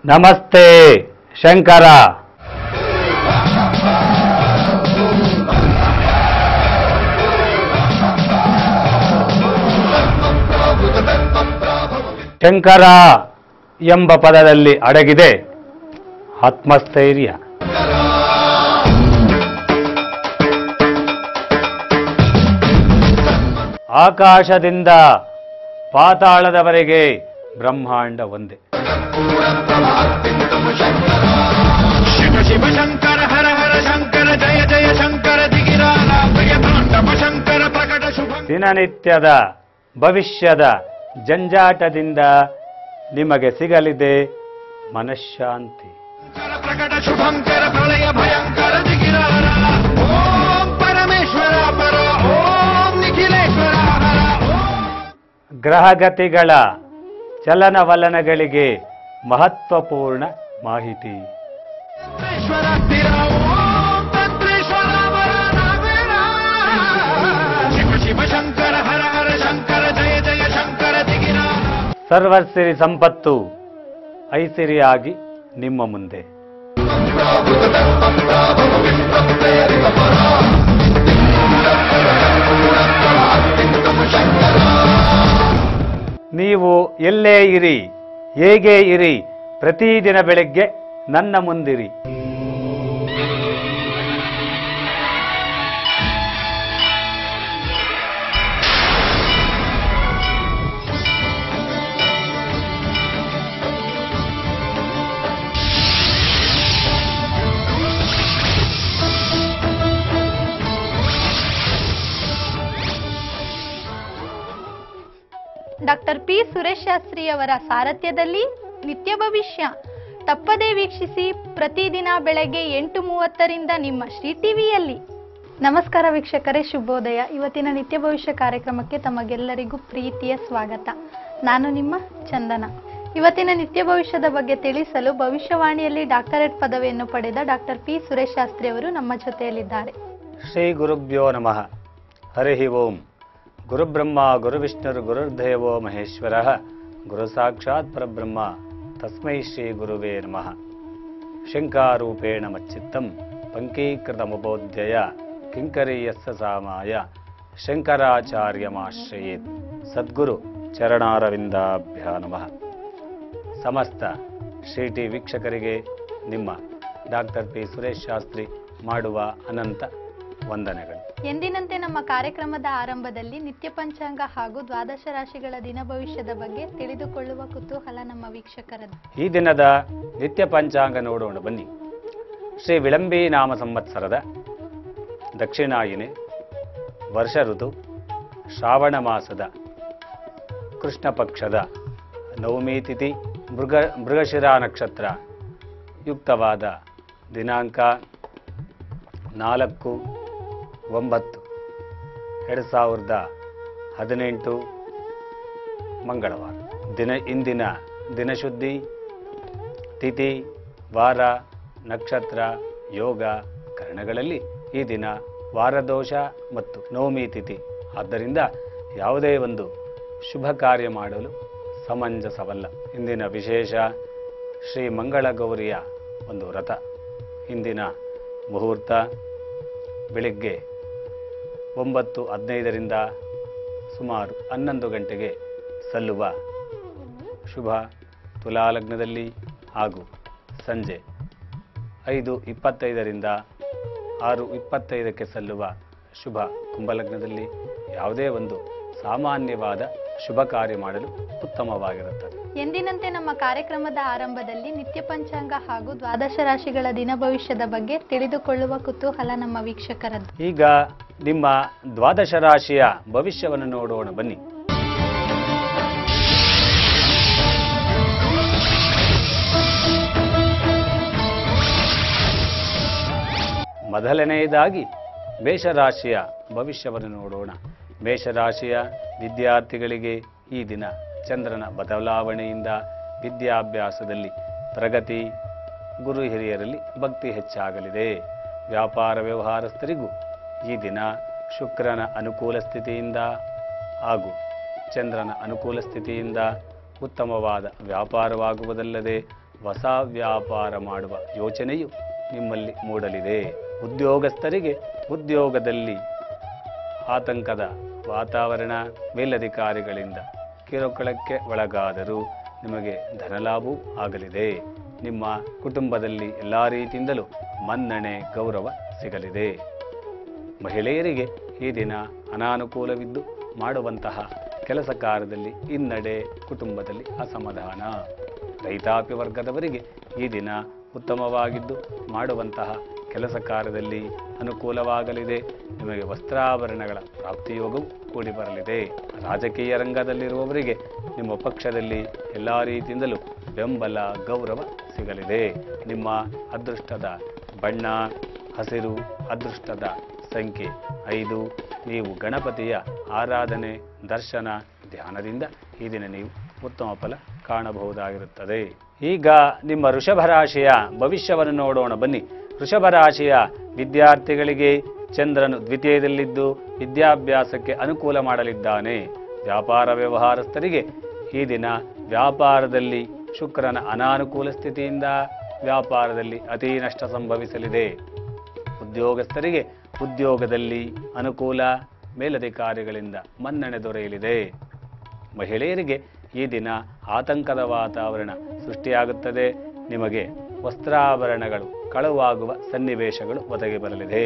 ನಮಸ್ತೆ ಶಂಕರ ಶಂಕರ ಎಂಬ ಪದದಲ್ಲಿ ಅಡಗಿದೆ ಆತ್ಮಸ್ಥೈರ್ಯ ಆಕಾಶದಿಂದ ಪಾತಾಳದವರೆಗೆ ಬ್ರಹ್ಮಾಂಡ ಒಂದೇ ಶಿವ ಶಿವ ಶಂಕರ ಹರ ಹರ ಶಂಕರ ಜಯ ಜಯ ಶಂಕರ ದಿಗಿರಾಲ ಪ್ರಿಯ ತಾಂಡವ ಶಂಕರ ಪ್ರಕಟ ಶುಭ ದಿನನಿತ್ಯದ ಭವಿಷ್ಯದ ಜಂಜಾಟದಿಂದ ನಿಮಗೆ ಸಿಗಲಿದೆ ಮನಃಶಾಂತಿ ಶಂಕರ ಪ್ರಕಟ ಶುಭಂಕರ ಪ್ರಳಯ ಭಯಂಕರ ದಿಗಿರಾಲ ಓಂ ಪರಮೇಶ್ವರ ಪರ ಓಂ ನಿಖಿಲೇಶ್ವರ ಹರ ಓಂ ಗ್ರಹಗತಿಗಳ ಚಲನವಲನಗಳಿಗೆ ಮಹತ್ವಪೂರ್ಣ ಮಾಹಿತಿ ತತ್ರೇಶ್ವರ ಸ್ಥಿರ ಓಂ ತತ್ರೇಶ್ವರ ವರ ನಾವೇರ. ಶಿವ ಶಿವ ಶಂಕರ ಹರ ಹರ ಶಂಕರ ಜಯ ಜಯ ಶಂಕರ ದಿಗಿರಾಲ ಸರ್ವಸಿರಿ ಸಂಪತ್ತು ಐಸಿರಿಯಾಗಿ ನಿಮ್ಮ ಮುಂದೆ ನೀವು ಎಲ್ಲೇ ಇರಿ ಹೇಗೆ ಇರಿ ಪ್ರತಿದಿನ ಬೆಳಗ್ಗೆ ನನ್ನ ಮುಂದಿರಿ ಡಾಕ್ಟರ್ ಪಿ ಸುರೇಶ್ ಶಾಸ್ತ್ರಿಯವರ ಸಾರಥ್ಯದಲ್ಲಿ ನಿತ್ಯ ಭವಿಷ್ಯ ತಪ್ಪದೇ ವೀಕ್ಷಿಸಿ ಪ್ರತಿದಿನ ಬೆಳಗ್ಗೆ ಎಂಟು ಮೂವತ್ತರಿಂದ ನಿಮ್ಮ ಶ್ರೀ ಟಿವಿಯಲ್ಲಿ ನಮಸ್ಕಾರ ವೀಕ್ಷಕರೇ ಶುಭೋದಯ ಇವತ್ತಿನ ನಿತ್ಯ ಭವಿಷ್ಯ ಕಾರ್ಯಕ್ರಮಕ್ಕೆ ತಮಗೆಲ್ಲರಿಗೂ ಪ್ರೀತಿಯ ಸ್ವಾಗತ ನಾನು ನಿಮ್ಮ ಚಂದನ ಇವತ್ತಿನ ನಿತ್ಯ ಭವಿಷ್ಯದ ಬಗ್ಗೆ ತಿಳಿಸಲು ಭವಿಷ್ಯವಾಣಿಯಲ್ಲಿ ಡಾಕ್ಟರೇಟ್ ಪದವಿಯನ್ನು ಪಡೆದ ಡಾಕ್ಟರ್ ಪಿ ಸುರೇಶ್ ಶಾಸ್ತ್ರಿ ಅವರು ನಮ್ಮ ಜೊತೆಯಲ್ಲಿದ್ದಾರೆ ಶ್ರೀ ಗುರುಭ್ಯೋ ನಮಃ ಹರಿ ಓಂ ಗುರುಬ್ರಹ್ಮ ಗುರುವಿಷ್ಣುರು ಗುರುರ್ದೇವೋ ಮಹೇಶ್ವರ ಗುರು ಸಾಕ್ಷಾತ್ ಪರಬ್ರಹ್ಮ ತಸ್ಮೈ ಶ್ರೀ ಗುರುವೇ ನಮಃ ಶಂಕಾರೂಪೇಣ ಮಚ್ಚಿತ್ತಂ ಪಂಕೀಕೃತಮುಬೋಧ್ಯಯ ಕಿಂಕರೀಯಸ್ಸ ಸಾಮಾಯ ಶಂಕರಾಚಾರ್ಯಮಾಶ್ರಯೇತ್ ಸದ್ಗುರು ಚರಣಾರವಿಂದಾಭ್ಯ ನಮಃ ಸಮಸ್ತ ಶ್ರೀ ಟಿ ವೀಕ್ಷಕರಿಗೆ ನಿಮ್ಮ ಡಾಕ್ಟರ್ ಪಿ ಸುರೇಶ್ ಶಾಸ್ತ್ರಿ ಮಾಡುವ ಅನಂತ ವಂದನೆಗಳು ಎಂದಿನಂತೆ ನಮ್ಮ ಕಾರ್ಯಕ್ರಮದ ಆರಂಭದಲ್ಲಿ ನಿತ್ಯ ಪಂಚಾಂಗ ಹಾಗೂ ದ್ವಾದಶ ರಾಶಿಗಳ ದಿನ ಭವಿಷ್ಯದ ಬಗ್ಗೆ ತಿಳಿದುಕೊಳ್ಳುವ ಕುತೂಹಲ ನಮ್ಮ ವೀಕ್ಷಕರದ್ದು ಈ ದಿನದ ನಿತ್ಯ ಪಂಚಾಂಗ ನೋಡೋಣ ಬನ್ನಿ ಶ್ರೀ ವಿಳಂಬಿ ನಾಮ ಸಂವತ್ಸರದ ದಕ್ಷಿಣಾಯಿನೆ ವರ್ಷ ಋತು ಶ್ರಾವಣ ಮಾಸದ ಕೃಷ್ಣ ಪಕ್ಷದ ನವಮಿ ತಿಥಿ ಮೃಗ ಮೃಗಶಿರಾ ನಕ್ಷತ್ರ ಯುಕ್ತವಾದ ದಿನಾಂಕ ನಾಲ್ಕು ಒಂಬತ್ತು ಎರಡು ಸಾವಿರದ ಹದಿನೆಂಟು ಮಂಗಳವಾರ ದಿನ ಇಂದಿನ ದಿನಶುದ್ಧಿ ತಿಥಿ ವಾರ ನಕ್ಷತ್ರ ಯೋಗ ಕರಣಗಳಲ್ಲಿ ಈ ದಿನ ವಾರದೋಷ ಮತ್ತು ನವಮಿ ತಿಥಿ ಆದ್ದರಿಂದ ಯಾವುದೇ ಒಂದು ಶುಭ ಕಾರ್ಯ ಮಾಡಲು ಸಮಂಜಸವಲ್ಲ ಇಂದಿನ ವಿಶೇಷ ಶ್ರೀ ಮಂಗಳ ಗೌರಿಯ ಒಂದು ವ್ರತ ಇಂದಿನ ಮುಹೂರ್ತ ಬೆಳಿಗ್ಗೆ ಒಂಬತ್ತು ಹದಿನೈದರಿಂದ ಸುಮಾರು ಹನ್ನೊಂದು ಗಂಟೆಗೆ ಸಲ್ಲುವ ಶುಭ ತುಲಾಲಗ್ನದಲ್ಲಿ ಹಾಗೂ ಸಂಜೆ ಐದು ಇಪ್ಪತ್ತೈದರಿಂದ ಆರು ಇಪ್ಪತ್ತೈದಕ್ಕೆ ಸಲ್ಲುವ ಶುಭ ಕುಂಭಲಗ್ನದಲ್ಲಿ ಯಾವುದೇ ಒಂದು ಸಾಮಾನ್ಯವಾದ ಶುಭ ಕಾರ್ಯ ಮಾಡಲು ಉತ್ತಮವಾಗಿರುತ್ತದೆ ಎಂದಿನಂತೆ ನಮ್ಮ ಕಾರ್ಯಕ್ರಮದ ಆರಂಭದಲ್ಲಿ ನಿತ್ಯ ಪಂಚಾಂಗ ಹಾಗೂ ದ್ವಾದಶ ರಾಶಿಗಳ ದಿನ ಭವಿಷ್ಯದ ಬಗ್ಗೆ ತಿಳಿದುಕೊಳ್ಳುವ ಕುತೂಹಲ ನಮ್ಮ ವೀಕ್ಷಕರದ್ದು ಈಗ ನಿಮ್ಮ ದ್ವಾದಶ ರಾಶಿಯ ಭವಿಷ್ಯವನ್ನು ನೋಡೋಣ ಬನ್ನಿ ಮೊದಲನೆಯದಾಗಿ ಮೇಷರಾಶಿಯ ಭವಿಷ್ಯವನ್ನು ನೋಡೋಣ ಮೇಷರಾಶಿಯ ವಿದ್ಯಾರ್ಥಿಗಳಿಗೆ ಈ ದಿನ ಚಂದ್ರನ ಬದಲಾವಣೆಯಿಂದ ವಿದ್ಯಾಭ್ಯಾಸದಲ್ಲಿ ಪ್ರಗತಿ ಗುರು ಹಿರಿಯರಲ್ಲಿ ಭಕ್ತಿ ಹೆಚ್ಚಾಗಲಿದೆ ವ್ಯಾಪಾರ ವ್ಯವಹಾರಸ್ಥರಿಗೂ ಈ ದಿನ ಶುಕ್ರನ ಅನುಕೂಲ ಸ್ಥಿತಿಯಿಂದ ಹಾಗೂ ಚಂದ್ರನ ಅನುಕೂಲ ಸ್ಥಿತಿಯಿಂದ ಉತ್ತಮವಾದ ವ್ಯಾಪಾರವಾಗುವುದಲ್ಲದೆ ಹೊಸ ವ್ಯಾಪಾರ ಮಾಡುವ ಯೋಚನೆಯು ನಿಮ್ಮಲ್ಲಿ ಮೂಡಲಿದೆ ಉದ್ಯೋಗಸ್ಥರಿಗೆ ಉದ್ಯೋಗದಲ್ಲಿ ಆತಂಕದ ವಾತಾವರಣ ಮೇಲಧಿಕಾರಿಗಳಿಂದ ಕಿರುಕುಳಕ್ಕೆ ಒಳಗಾದರೂ ನಿಮಗೆ ಧನಲಾಭವೂ ಆಗಲಿದೆ ನಿಮ್ಮ ಕುಟುಂಬದಲ್ಲಿ ಎಲ್ಲ ರೀತಿಯಿಂದಲೂ ಮನ್ನಣೆ ಗೌರವ ಸಿಗಲಿದೆ ಮಹಿಳೆಯರಿಗೆ ಈ ದಿನ ಅನಾನುಕೂಲವಿದ್ದು ಮಾಡುವಂತಹ ಕೆಲಸ ಕಾರ್ಯದಲ್ಲಿ ಹಿನ್ನಡೆ ಕುಟುಂಬದಲ್ಲಿ ಅಸಮಾಧಾನ ರೈತಾಪಿ ವರ್ಗದವರಿಗೆ ಈ ದಿನ ಉತ್ತಮವಾಗಿದ್ದು ಮಾಡುವಂತಹ ಕೆಲಸ ಕಾರ್ಯದಲ್ಲಿ ಅನುಕೂಲವಾಗಲಿದೆ ನಿಮಗೆ ವಸ್ತ್ರಾಭರಣಗಳ ಪ್ರಾಪ್ತಿಯೋಗವು ಕೂಡಿ ಬರಲಿದೆ ರಾಜಕೀಯ ರಂಗದಲ್ಲಿರುವವರಿಗೆ ನಿಮ್ಮ ಪಕ್ಷದಲ್ಲಿ ಎಲ್ಲ ರೀತಿಯಿಂದಲೂ ಬೆಂಬಲ ಗೌರವ ಸಿಗಲಿದೆ ನಿಮ್ಮ ಅದೃಷ್ಟದ ಬಣ್ಣ ಹಸಿರು ಅದೃಷ್ಟದ ಸಂಖ್ಯೆ ಐದು ನೀವು ಗಣಪತಿಯ ಆರಾಧನೆ ದರ್ಶನ ಧ್ಯಾನದಿಂದ ಈ ದಿನ ನೀವು ಉತ್ತಮ ಫಲ ಕಾಣಬಹುದಾಗಿರುತ್ತದೆ ಈಗ ನಿಮ್ಮ ವೃಷಭ ರಾಶಿಯ ಭವಿಷ್ಯವನ್ನು ನೋಡೋಣ ಬನ್ನಿ ವೃಷಭ ರಾಶಿಯ ವಿದ್ಯಾರ್ಥಿಗಳಿಗೆ ಚಂದ್ರನು ದ್ವಿತೀಯದಲ್ಲಿದ್ದು ವಿದ್ಯಾಭ್ಯಾಸಕ್ಕೆ ಅನುಕೂಲ ಮಾಡಲಿದ್ದಾನೆ ವ್ಯಾಪಾರ ವ್ಯವಹಾರಸ್ಥರಿಗೆ ಈ ದಿನ ವ್ಯಾಪಾರದಲ್ಲಿ ಶುಕ್ರನ ಅನಾನುಕೂಲ ಸ್ಥಿತಿಯಿಂದ ವ್ಯಾಪಾರದಲ್ಲಿ ಅತಿ ನಷ್ಟ ಸಂಭವಿಸಲಿದೆ ಉದ್ಯೋಗಸ್ಥರಿಗೆ ಉದ್ಯೋಗದಲ್ಲಿ ಅನುಕೂಲ ಮೇಲಧಿಕಾರಿಗಳಿಂದ ಮನ್ನಣೆ ದೊರೆಯಲಿದೆ ಮಹಿಳೆಯರಿಗೆ ಈ ದಿನ ಆತಂಕದ ವಾತಾವರಣ ಸೃಷ್ಟಿಯಾಗುತ್ತದೆ ನಿಮಗೆ ವಸ್ತ್ರಾಭರಣಗಳು ಕಳುವಾಗುವ ಸನ್ನಿವೇಶಗಳು ಒದಗಿ ಬರಲಿದೆ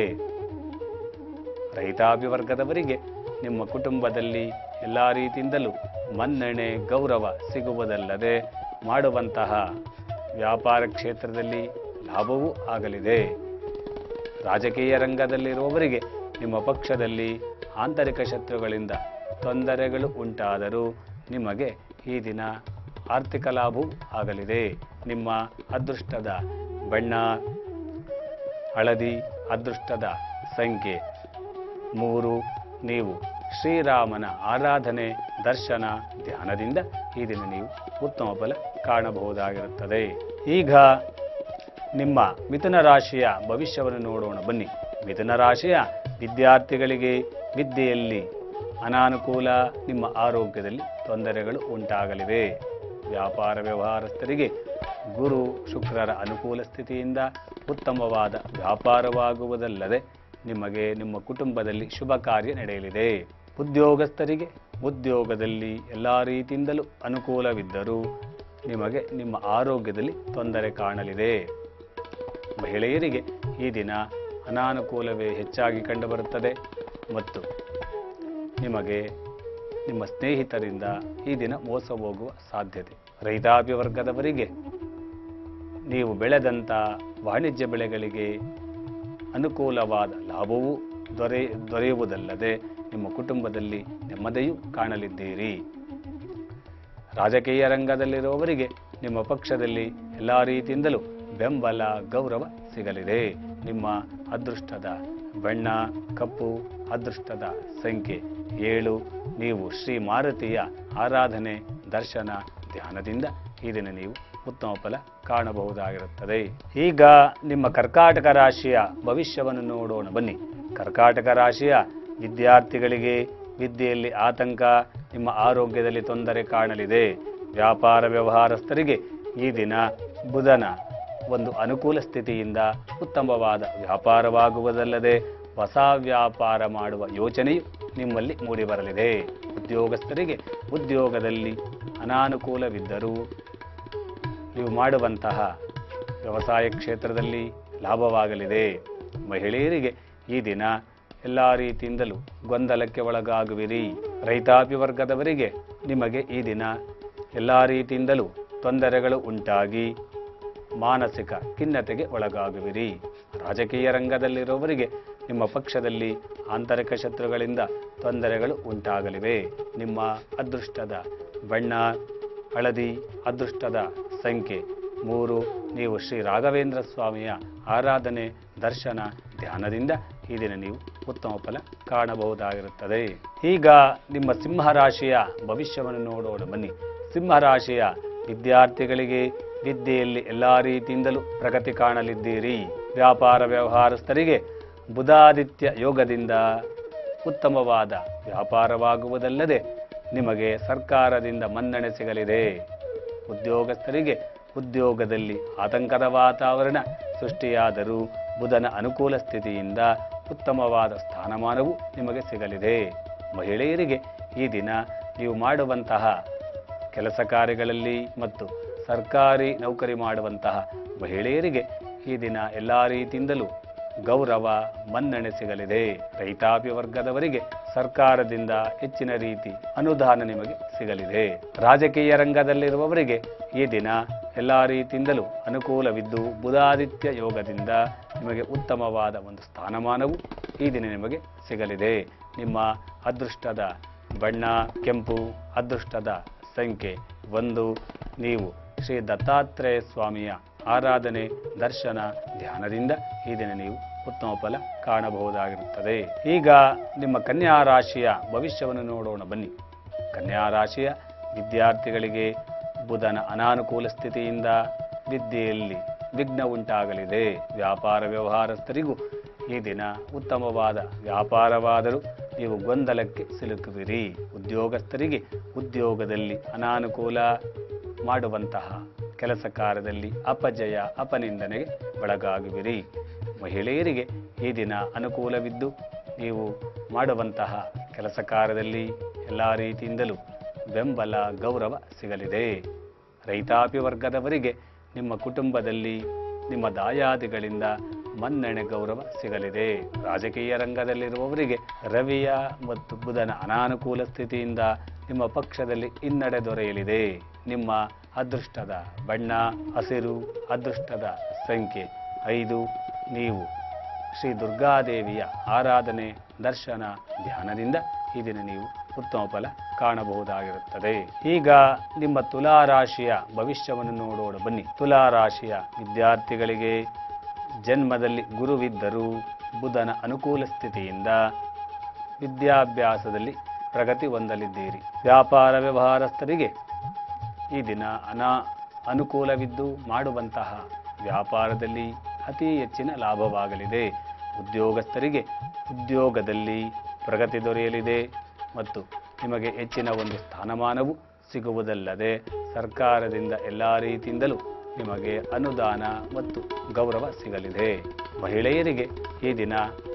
ರೈತಾಪಿ ವರ್ಗದವರಿಗೆ ನಿಮ್ಮ ಕುಟುಂಬದಲ್ಲಿ ಎಲ್ಲ ರೀತಿಯಿಂದಲೂ ಮನ್ನಣೆ ಗೌರವ ಸಿಗುವುದಲ್ಲದೆ ಮಾಡುವಂತಹ ವ್ಯಾಪಾರ ಕ್ಷೇತ್ರದಲ್ಲಿ ಲಾಭವೂ ಆಗಲಿದೆ ರಾಜಕೀಯ ರಂಗದಲ್ಲಿರುವವರಿಗೆ ನಿಮ್ಮ ಪಕ್ಷದಲ್ಲಿ ಆಂತರಿಕ ಶತ್ರುಗಳಿಂದ ತೊಂದರೆಗಳು ಉಂಟಾದರೂ ನಿಮಗೆ ಈ ದಿನ ಆರ್ಥಿಕ ಲಾಭವೂ ಆಗಲಿದೆ ನಿಮ್ಮ ಅದೃಷ್ಟದ ಬಣ್ಣ ಹಳದಿ ಅದೃಷ್ಟದ ಸಂಖ್ಯೆ ಮೂರು ನೀವು ಶ್ರೀರಾಮನ ಆರಾಧನೆ ದರ್ಶನ ಧ್ಯಾನದಿಂದ ಈ ದಿನ ನೀವು ಉತ್ತಮ ಫಲ ಕಾಣಬಹುದಾಗಿರುತ್ತದೆ ಈಗ ನಿಮ್ಮ ಮಿಥುನ ರಾಶಿಯ ಭವಿಷ್ಯವನ್ನು ನೋಡೋಣ ಬನ್ನಿ ಮಿಥುನ ರಾಶಿಯ ವಿದ್ಯಾರ್ಥಿಗಳಿಗೆ ವಿದ್ಯೆಯಲ್ಲಿ ಅನಾನುಕೂಲ ನಿಮ್ಮ ಆರೋಗ್ಯದಲ್ಲಿ ತೊಂದರೆಗಳು ಉಂಟಾಗಲಿವೆ ವ್ಯಾಪಾರ ವ್ಯವಹಾರಸ್ಥರಿಗೆ ಗುರು ಶುಕ್ರರ ಅನುಕೂಲ ಸ್ಥಿತಿಯಿಂದ ಉತ್ತಮವಾದ ವ್ಯಾಪಾರವಾಗುವುದಲ್ಲದೆ ನಿಮಗೆ ನಿಮ್ಮ ಕುಟುಂಬದಲ್ಲಿ ಶುಭ ಕಾರ್ಯ ನಡೆಯಲಿದೆ ಉದ್ಯೋಗಸ್ಥರಿಗೆ ಉದ್ಯೋಗದಲ್ಲಿ ಎಲ್ಲ ರೀತಿಯಿಂದಲೂ ಅನುಕೂಲವಿದ್ದರೂ ನಿಮಗೆ ನಿಮ್ಮ ಆರೋಗ್ಯದಲ್ಲಿ ತೊಂದರೆ ಕಾಣಲಿದೆ ಮಹಿಳೆಯರಿಗೆ ಈ ದಿನ ಅನಾನುಕೂಲವೇ ಹೆಚ್ಚಾಗಿ ಕಂಡುಬರುತ್ತದೆ ಮತ್ತು ನಿಮಗೆ ನಿಮ್ಮ ಸ್ನೇಹಿತರಿಂದ ಈ ದಿನ ಮೋಸ ಹೋಗುವ ಸಾಧ್ಯತೆ ರೈತಾಪಿ ವರ್ಗದವರಿಗೆ ನೀವು ಬೆಳೆದಂಥ ವಾಣಿಜ್ಯ ಬೆಳೆಗಳಿಗೆ ಅನುಕೂಲವಾದ ಲಾಭವೂ ದೊರೆ ದೊರೆಯುವುದಲ್ಲದೆ ನಿಮ್ಮ ಕುಟುಂಬದಲ್ಲಿ ನೆಮ್ಮದಿಯೂ ಕಾಣಲಿದ್ದೀರಿ ರಾಜಕೀಯ ರಂಗದಲ್ಲಿರುವವರಿಗೆ ನಿಮ್ಮ ಪಕ್ಷದಲ್ಲಿ ಎಲ್ಲ ರೀತಿಯಿಂದಲೂ ಬೆಂಬಲ ಗೌರವ ಸಿಗಲಿದೆ ನಿಮ್ಮ ಅದೃಷ್ಟದ ಬಣ್ಣ ಕಪ್ಪು ಅದೃಷ್ಟದ ಸಂಖ್ಯೆ ಏಳು ನೀವು ಶ್ರೀ ಮಾರುತಿಯ ಆರಾಧನೆ ದರ್ಶನ ಧ್ಯಾನದಿಂದ ಈ ದಿನ ನೀವು ಉತ್ತಮ ಫಲ ಕಾಣಬಹುದಾಗಿರುತ್ತದೆ ಈಗ ನಿಮ್ಮ ಕರ್ಕಾಟಕ ರಾಶಿಯ ಭವಿಷ್ಯವನ್ನು ನೋಡೋಣ ಬನ್ನಿ ಕರ್ಕಾಟಕ ರಾಶಿಯ ವಿದ್ಯಾರ್ಥಿಗಳಿಗೆ ವಿದ್ಯೆಯಲ್ಲಿ ಆತಂಕ ನಿಮ್ಮ ಆರೋಗ್ಯದಲ್ಲಿ ತೊಂದರೆ ಕಾಣಲಿದೆ ವ್ಯಾಪಾರ ವ್ಯವಹಾರಸ್ಥರಿಗೆ ಈ ದಿನ ಬುಧನ ಒಂದು ಅನುಕೂಲ ಸ್ಥಿತಿಯಿಂದ ಉತ್ತಮವಾದ ವ್ಯಾಪಾರವಾಗುವುದಲ್ಲದೆ ಹೊಸ ವ್ಯಾಪಾರ ಮಾಡುವ ಯೋಚನೆಯು ನಿಮ್ಮಲ್ಲಿ ಮೂಡಿಬರಲಿದೆ ಉದ್ಯೋಗಸ್ಥರಿಗೆ ಉದ್ಯೋಗದಲ್ಲಿ ಅನಾನುಕೂಲವಿದ್ದರೂ ನೀವು ಮಾಡುವಂತಹ ವ್ಯವಸಾಯ ಕ್ಷೇತ್ರದಲ್ಲಿ ಲಾಭವಾಗಲಿದೆ ಮಹಿಳೆಯರಿಗೆ ಈ ದಿನ ಎಲ್ಲ ರೀತಿಯಿಂದಲೂ ಗೊಂದಲಕ್ಕೆ ಒಳಗಾಗುವಿರಿ ರೈತಾಪಿ ವರ್ಗದವರಿಗೆ ನಿಮಗೆ ಈ ದಿನ ಎಲ್ಲ ರೀತಿಯಿಂದಲೂ ತೊಂದರೆಗಳು ಉಂಟಾಗಿ ಮಾನಸಿಕ ಖಿನ್ನತೆಗೆ ಒಳಗಾಗುವಿರಿ ರಾಜಕೀಯ ರಂಗದಲ್ಲಿರುವವರಿಗೆ ನಿಮ್ಮ ಪಕ್ಷದಲ್ಲಿ ಆಂತರಿಕ ಶತ್ರುಗಳಿಂದ ತೊಂದರೆಗಳು ಉಂಟಾಗಲಿವೆ ನಿಮ್ಮ ಅದೃಷ್ಟದ ಬಣ್ಣ ಹಳದಿ ಅದೃಷ್ಟದ ಸಂಖ್ಯೆ ಮೂರು ನೀವು ಶ್ರೀ ರಾಘವೇಂದ್ರ ಸ್ವಾಮಿಯ ಆರಾಧನೆ ದರ್ಶನ ಧ್ಯಾನದಿಂದ ಈ ದಿನ ನೀವು ಉತ್ತಮ ಫಲ ಕಾಣಬಹುದಾಗಿರುತ್ತದೆ ಈಗ ನಿಮ್ಮ ಸಿಂಹರಾಶಿಯ ಭವಿಷ್ಯವನ್ನು ನೋಡೋಣ ಬನ್ನಿ ಸಿಂಹರಾಶಿಯ ವಿದ್ಯಾರ್ಥಿಗಳಿಗೆ ವಿದ್ಯೆಯಲ್ಲಿ ಎಲ್ಲ ರೀತಿಯಿಂದಲೂ ಪ್ರಗತಿ ಕಾಣಲಿದ್ದೀರಿ ವ್ಯಾಪಾರ ವ್ಯವಹಾರಸ್ಥರಿಗೆ ಬುಧಾದಿತ್ಯ ಯೋಗದಿಂದ ಉತ್ತಮವಾದ ವ್ಯಾಪಾರವಾಗುವುದಲ್ಲದೆ ನಿಮಗೆ ಸರ್ಕಾರದಿಂದ ಮನ್ನಣೆ ಸಿಗಲಿದೆ ಉದ್ಯೋಗಸ್ಥರಿಗೆ ಉದ್ಯೋಗದಲ್ಲಿ ಆತಂಕದ ವಾತಾವರಣ ಸೃಷ್ಟಿಯಾದರೂ ಬುಧನ ಅನುಕೂಲ ಸ್ಥಿತಿಯಿಂದ ಉತ್ತಮವಾದ ಸ್ಥಾನಮಾನವು ನಿಮಗೆ ಸಿಗಲಿದೆ ಮಹಿಳೆಯರಿಗೆ ಈ ದಿನ ನೀವು ಮಾಡುವಂತಹ ಕೆಲಸ ಕಾರ್ಯಗಳಲ್ಲಿ ಮತ್ತು ಸರ್ಕಾರಿ ನೌಕರಿ ಮಾಡುವಂತಹ ಮಹಿಳೆಯರಿಗೆ ಈ ದಿನ ಎಲ್ಲ ರೀತಿಯಿಂದಲೂ ಗೌರವ ಮನ್ನಣೆ ಸಿಗಲಿದೆ ರೈತಾಪಿ ವರ್ಗದವರಿಗೆ ಸರ್ಕಾರದಿಂದ ಹೆಚ್ಚಿನ ರೀತಿ ಅನುದಾನ ನಿಮಗೆ ಸಿಗಲಿದೆ ರಾಜಕೀಯ ರಂಗದಲ್ಲಿರುವವರಿಗೆ ಈ ದಿನ ಎಲ್ಲ ರೀತಿಯಿಂದಲೂ ಅನುಕೂಲವಿದ್ದು ಬುಧಾದಿತ್ಯ ಯೋಗದಿಂದ ನಿಮಗೆ ಉತ್ತಮವಾದ ಒಂದು ಸ್ಥಾನಮಾನವು ಈ ದಿನ ನಿಮಗೆ ಸಿಗಲಿದೆ ನಿಮ್ಮ ಅದೃಷ್ಟದ ಬಣ್ಣ ಕೆಂಪು ಅದೃಷ್ಟದ ಸಂಖ್ಯೆ ಒಂದು ನೀವು ಶ್ರೀ ದತ್ತಾತ್ರೇಯ ಸ್ವಾಮಿಯ ಆರಾಧನೆ ದರ್ಶನ ಧ್ಯಾನದಿಂದ ಈ ದಿನ ನೀವು ಉತ್ತಮ ಫಲ ಕಾಣಬಹುದಾಗಿರುತ್ತದೆ ಈಗ ನಿಮ್ಮ ಕನ್ಯಾ ರಾಶಿಯ ಭವಿಷ್ಯವನ್ನು ನೋಡೋಣ ಬನ್ನಿ ಕನ್ಯಾ ರಾಶಿಯ ವಿದ್ಯಾರ್ಥಿಗಳಿಗೆ ಬುಧನ ಅನಾನುಕೂಲ ಸ್ಥಿತಿಯಿಂದ ವಿದ್ಯೆಯಲ್ಲಿ ವಿಘ್ನ ಉಂಟಾಗಲಿದೆ ವ್ಯಾಪಾರ ವ್ಯವಹಾರಸ್ಥರಿಗೂ ಈ ದಿನ ಉತ್ತಮವಾದ ವ್ಯಾಪಾರವಾದರೂ ನೀವು ಗೊಂದಲಕ್ಕೆ ಸಿಲುಕುವಿರಿ ಉದ್ಯೋಗಸ್ಥರಿಗೆ ಉದ್ಯೋಗದಲ್ಲಿ ಅನಾನುಕೂಲ ಮಾಡುವಂತಹ ಕೆಲಸ ಕಾರ್ಯದಲ್ಲಿ ಅಪಜಯ ಅಪನಿಂದನೆಗೆ ಒಳಗಾಗುವಿರಿ ಮಹಿಳೆಯರಿಗೆ ಈ ದಿನ ಅನುಕೂಲವಿದ್ದು ನೀವು ಮಾಡುವಂತಹ ಕೆಲಸ ಕಾರ್ಯದಲ್ಲಿ ಎಲ್ಲ ರೀತಿಯಿಂದಲೂ ಬೆಂಬಲ ಗೌರವ ಸಿಗಲಿದೆ ರೈತಾಪಿ ವರ್ಗದವರಿಗೆ ನಿಮ್ಮ ಕುಟುಂಬದಲ್ಲಿ ನಿಮ್ಮ ದಾಯಾದಿಗಳಿಂದ ಮನ್ನಣೆ ಗೌರವ ಸಿಗಲಿದೆ ರಾಜಕೀಯ ರಂಗದಲ್ಲಿರುವವರಿಗೆ ರವಿಯ ಮತ್ತು ಬುಧನ ಅನಾನುಕೂಲ ಸ್ಥಿತಿಯಿಂದ ನಿಮ್ಮ ಪಕ್ಷದಲ್ಲಿ ಹಿನ್ನಡೆ ದೊರೆಯಲಿದೆ ನಿಮ್ಮ ಅದೃಷ್ಟದ ಬಣ್ಣ ಹಸಿರು ಅದೃಷ್ಟದ ಸಂಖ್ಯೆ ಐದು ನೀವು ಶ್ರೀ ದುರ್ಗಾದೇವಿಯ ಆರಾಧನೆ ದರ್ಶನ ಧ್ಯಾನದಿಂದ ಈ ದಿನ ನೀವು ಉತ್ತಮ ಫಲ ಕಾಣಬಹುದಾಗಿರುತ್ತದೆ ಈಗ ನಿಮ್ಮ ತುಲಾ ರಾಶಿಯ ಭವಿಷ್ಯವನ್ನು ನೋಡೋಣ ಬನ್ನಿ ತುಲಾ ರಾಶಿಯ ವಿದ್ಯಾರ್ಥಿಗಳಿಗೆ ಜನ್ಮದಲ್ಲಿ ಗುರುವಿದ್ದರೂ ಬುಧನ ಅನುಕೂಲ ಸ್ಥಿತಿಯಿಂದ ವಿದ್ಯಾಭ್ಯಾಸದಲ್ಲಿ ಪ್ರಗತಿ ಹೊಂದಲಿದ್ದೀರಿ ವ್ಯಾಪಾರ ವ್ಯವಹಾರಸ್ಥರಿಗೆ ಈ ದಿನ ಅನಾ ಅನುಕೂಲವಿದ್ದು ಮಾಡುವಂತಹ ವ್ಯಾಪಾರದಲ್ಲಿ ಅತಿ ಹೆಚ್ಚಿನ ಲಾಭವಾಗಲಿದೆ ಉದ್ಯೋಗಸ್ಥರಿಗೆ ಉದ್ಯೋಗದಲ್ಲಿ ಪ್ರಗತಿ ದೊರೆಯಲಿದೆ ಮತ್ತು ನಿಮಗೆ ಹೆಚ್ಚಿನ ಒಂದು ಸ್ಥಾನಮಾನವು ಸಿಗುವುದಲ್ಲದೆ ಸರ್ಕಾರದಿಂದ ಎಲ್ಲ ರೀತಿಯಿಂದಲೂ ನಿಮಗೆ ಅನುದಾನ ಮತ್ತು ಗೌರವ ಸಿಗಲಿದೆ ಮಹಿಳೆಯರಿಗೆ ಈ ದಿನ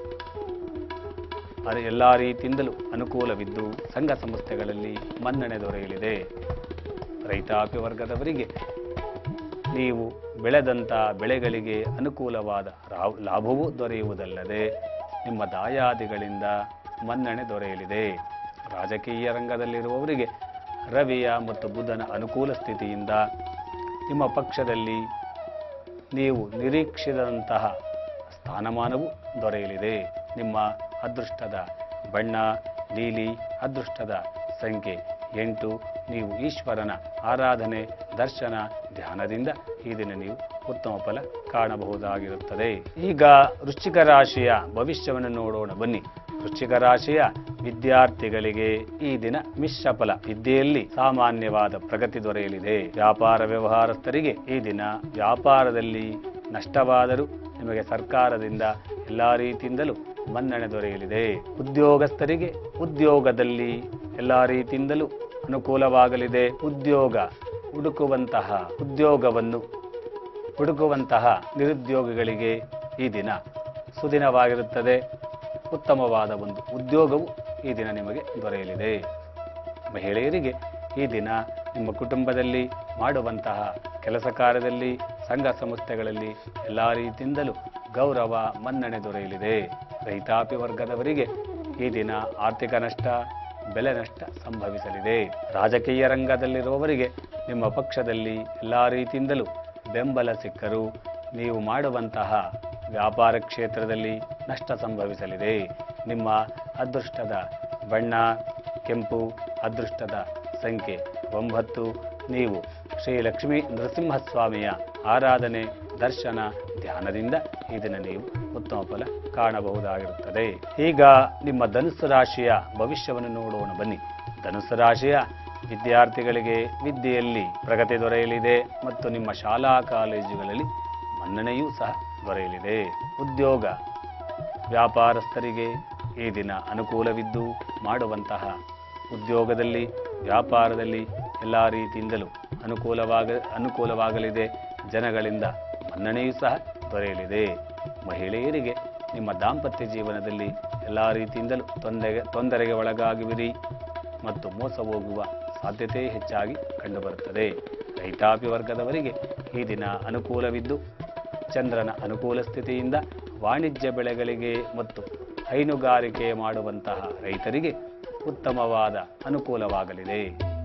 ಅದು ಎಲ್ಲ ರೀತಿಯಿಂದಲೂ ಅನುಕೂಲವಿದ್ದು ಸಂಘ ಸಂಸ್ಥೆಗಳಲ್ಲಿ ಮನ್ನಣೆ ದೊರೆಯಲಿದೆ ರೈತಾಪಿ ವರ್ಗದವರಿಗೆ ನೀವು ಬೆಳೆದಂಥ ಬೆಳೆಗಳಿಗೆ ಅನುಕೂಲವಾದ ರಾ- ಲಾಭವೂ ದೊರೆಯುವುದಲ್ಲದೆ ನಿಮ್ಮ ದಾಯಾದಿಗಳಿಂದ ಮನ್ನಣೆ ದೊರೆಯಲಿದೆ ರಾಜಕೀಯ ರಂಗದಲ್ಲಿರುವವರಿಗೆ ರವಿಯ ಮತ್ತು ಬುಧನ ಅನುಕೂಲ ಸ್ಥಿತಿಯಿಂದ ನಿಮ್ಮ ಪಕ್ಷದಲ್ಲಿ ನೀವು ನಿರೀಕ್ಷಿಸಿದಂತಹ ಸ್ಥಾನಮಾನವು ದೊರೆಯಲಿದೆ ನಿಮ್ಮ ಅದೃಷ್ಟದ ಬಣ್ಣ ನೀಲಿ ಅದೃಷ್ಟದ ಸಂಖ್ಯೆ ಎಂಟು ನೀವು ಈಶ್ವರನ ಆರಾಧನೆ ದರ್ಶನ ಧ್ಯಾನದಿಂದ ಈ ದಿನ ನೀವು ಉತ್ತಮ ಫಲ ಕಾಣಬಹುದಾಗಿರುತ್ತದೆ ಈಗ ವೃಶ್ಚಿಕ ರಾಶಿಯ ಭವಿಷ್ಯವನ್ನು ನೋಡೋಣ ಬನ್ನಿ ವೃಶ್ಚಿಕ ರಾಶಿಯ ವಿದ್ಯಾರ್ಥಿಗಳಿಗೆ ಈ ದಿನ ಮಿಶ್ರ ಫಲ ವಿದ್ಯೆಯಲ್ಲಿ ಸಾಮಾನ್ಯವಾದ ಪ್ರಗತಿ ದೊರೆಯಲಿದೆ ವ್ಯಾಪಾರ ವ್ಯವಹಾರಸ್ಥರಿಗೆ ಈ ದಿನ ವ್ಯಾಪಾರದಲ್ಲಿ ನಷ್ಟವಾದರೂ ನಿಮಗೆ ಸರ್ಕಾರದಿಂದ ಎಲ್ಲ ರೀತಿಯಿಂದಲೂ ಮನ್ನಣೆ ದೊರೆಯಲಿದೆ ಉದ್ಯೋಗಸ್ಥರಿಗೆ ಉದ್ಯೋಗದಲ್ಲಿ ಎಲ್ಲ ರೀತಿಯಿಂದಲೂ ಅನುಕೂಲವಾಗಲಿದೆ ಉದ್ಯೋಗ ಹುಡುಕುವಂತಹ ಉದ್ಯೋಗವನ್ನು ಹುಡುಕುವಂತಹ ನಿರುದ್ಯೋಗಿಗಳಿಗೆ ಈ ದಿನ ಸುದಿನವಾಗಿರುತ್ತದೆ ಉತ್ತಮವಾದ ಒಂದು ಉದ್ಯೋಗವು ಈ ದಿನ ನಿಮಗೆ ದೊರೆಯಲಿದೆ ಮಹಿಳೆಯರಿಗೆ ಈ ದಿನ ನಿಮ್ಮ ಕುಟುಂಬದಲ್ಲಿ ಮಾಡುವಂತಹ ಕೆಲಸ ಕಾರ್ಯದಲ್ಲಿ ಸಂಘ ಸಂಸ್ಥೆಗಳಲ್ಲಿ ಎಲ್ಲ ರೀತಿಯಿಂದಲೂ ಗೌರವ ಮನ್ನಣೆ ದೊರೆಯಲಿದೆ ರೈತಾಪಿ ವರ್ಗದವರಿಗೆ ಈ ದಿನ ಆರ್ಥಿಕ ನಷ್ಟ ಬೆಲೆ ನಷ್ಟ ಸಂಭವಿಸಲಿದೆ ರಾಜಕೀಯ ರಂಗದಲ್ಲಿರುವವರಿಗೆ ನಿಮ್ಮ ಪಕ್ಷದಲ್ಲಿ ಎಲ್ಲ ರೀತಿಯಿಂದಲೂ ಬೆಂಬಲ ಸಿಕ್ಕರೂ ನೀವು ಮಾಡುವಂತಹ ವ್ಯಾಪಾರ ಕ್ಷೇತ್ರದಲ್ಲಿ ನಷ್ಟ ಸಂಭವಿಸಲಿದೆ ನಿಮ್ಮ ಅದೃಷ್ಟದ ಬಣ್ಣ ಕೆಂಪು ಅದೃಷ್ಟದ ಸಂಖ್ಯೆ ಒಂಬತ್ತು ನೀವು ಶ್ರೀ ಲಕ್ಷ್ಮೀ ನರಸಿಂಹಸ್ವಾಮಿಯ ಆರಾಧನೆ ದರ್ಶನ ಧ್ಯಾನದಿಂದ ಈ ದಿನ ನೀವು ಉತ್ತಮ ಫಲ ಕಾಣಬಹುದಾಗಿರುತ್ತದೆ ಈಗ ನಿಮ್ಮ ಧನುಸ್ಸು ರಾಶಿಯ ಭವಿಷ್ಯವನ್ನು ನೋಡೋಣ ಬನ್ನಿ ಧನುಸ್ಸು ರಾಶಿಯ ವಿದ್ಯಾರ್ಥಿಗಳಿಗೆ ವಿದ್ಯೆಯಲ್ಲಿ ಪ್ರಗತಿ ದೊರೆಯಲಿದೆ ಮತ್ತು ನಿಮ್ಮ ಶಾಲಾ ಕಾಲೇಜುಗಳಲ್ಲಿ ಮನ್ನಣೆಯೂ ಸಹ ದೊರೆಯಲಿದೆ ಉದ್ಯೋಗ ವ್ಯಾಪಾರಸ್ಥರಿಗೆ ಈ ದಿನ ಅನುಕೂಲವಿದ್ದು ಮಾಡುವಂತಹ ಉದ್ಯೋಗದಲ್ಲಿ ವ್ಯಾಪಾರದಲ್ಲಿ ಎಲ್ಲ ರೀತಿಯಿಂದಲೂ ಅನುಕೂಲವಾಗ ಅನುಕೂಲವಾಗಲಿದೆ ಜನಗಳಿಂದ ಮನ್ನಣೆಯೂ ಸಹ ದೊರೆಯಲಿದೆ ಮಹಿಳೆಯರಿಗೆ ನಿಮ್ಮ ದಾಂಪತ್ಯ ಜೀವನದಲ್ಲಿ ಎಲ್ಲ ರೀತಿಯಿಂದಲೂ ತೊಂದರೆ ತೊಂದರೆಗೆ ಒಳಗಾಗುವಿರಿ ಮತ್ತು ಮೋಸ ಹೋಗುವ ಸಾಧ್ಯತೆ ಹೆಚ್ಚಾಗಿ ಕಂಡುಬರುತ್ತದೆ ರೈತಾಪಿ ವರ್ಗದವರಿಗೆ ಈ ದಿನ ಅನುಕೂಲವಿದ್ದು ಚಂದ್ರನ ಅನುಕೂಲ ಸ್ಥಿತಿಯಿಂದ ವಾಣಿಜ್ಯ ಬೆಳೆಗಳಿಗೆ ಮತ್ತು ಹೈನುಗಾರಿಕೆ ಮಾಡುವಂತಹ ರೈತರಿಗೆ ಉತ್ತಮವಾದ ಅನುಕೂಲವಾಗಲಿದೆ